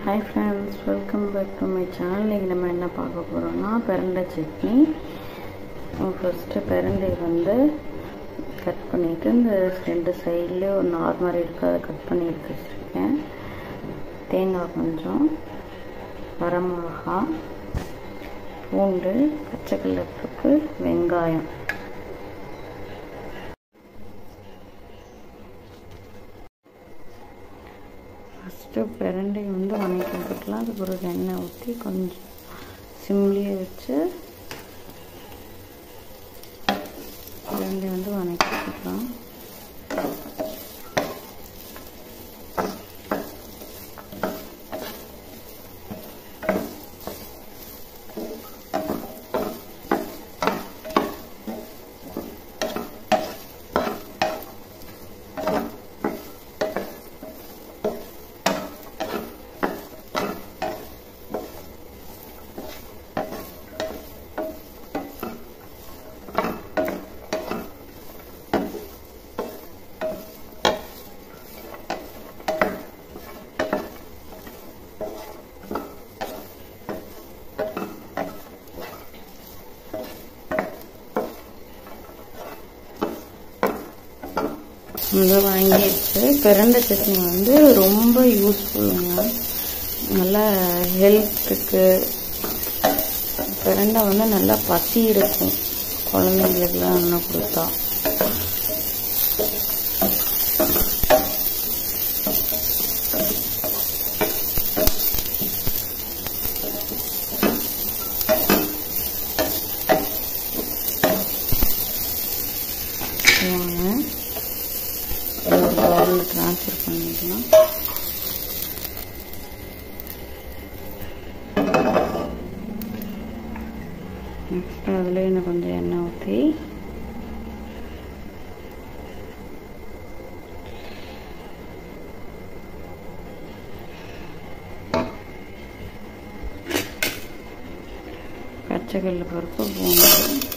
hi friends welcome back to my channel இன்றைக்கி நம்ம என்ன பார்க்க போகிறோம்னா பிரண்டை சட்னி ஃபஸ்ட்டு பிரண்டை வந்து கட் பண்ணிவிட்டு இந்த ரெண்டு சைட்லேயும் ஒரு நார் மாதிரி இருக்குது அதை கட் பண்ணி எடுத்து வச்சுருக்கேன் தேங்காய் கொஞ்சம் வரமிளகா பூண்டு பச்சைக்கல்லப்பருப்பு வெங்காயம் ஃபஸ்ட்டு பிரண்டை வந்து வணக்கி விட்டுக்கலாம் அதுக்கு ஒரு எண்ணெய் ஊற்றி கொஞ்சம் சிம்லேயே வச்சு பிரண்டை வந்து வணக்கி விட்டுக்கலாம் வந்து வாங்கிடுச்சு பிரண்டை சட்னி வந்து ரொம்ப யூஸ்ஃபுல்லுங்க நல்லா ஹெல்த்துக்கு பிரண்டை வந்து நல்லா பசி இருக்கும் குழந்தைங்களுக்குலாம் இன்னும் கொடுத்தா வாங்க ஒரு பவுலில் ட்ரான்ஸ்ஃபர் பண்ணிக்கலாம் நெக்ஸ்ட் அதில் இன்னும் கொஞ்சம் எண்ணெய் ஊற்றி பச்சைக்கல்ல பருப்பு பூண்டு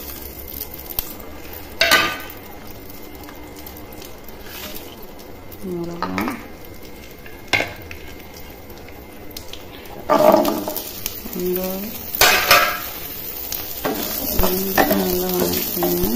மிளகா வெங்காயம் வெங்காயம் நல்லா வதக்கணும்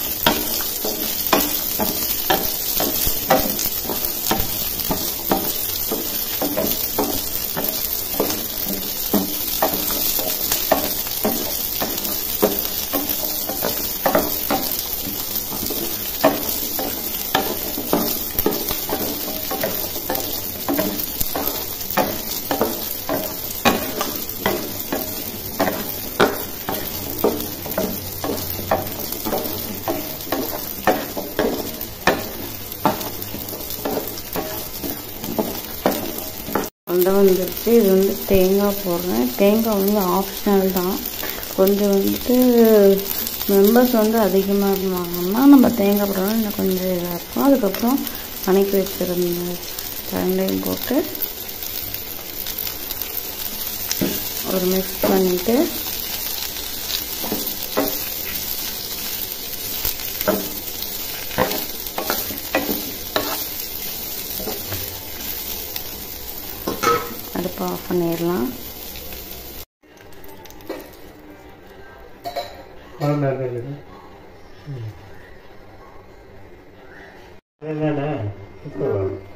அந்த வந்துருச்சு இது வந்து தேங்காய் போடுறேன் தேங்காய் வந்து ஆப்ஷனல் தான் கொஞ்சம் வந்துட்டு மெம்பர்ஸ் வந்து அதிகமாக இருந்தாங்கன்னா நம்ம தேங்காய் போடணும் இன்னும் கொஞ்சம் இதாக இருக்கும் அதுக்கப்புறம் வணக்கி வச்சுருந்த ரெண்டையும் போட்டு ஒரு மிக்ஸ் பண்ணிவிட்டு அடுப்பை ஆஃப் பண்ணிடலாம் என்னண்ணா இப்போ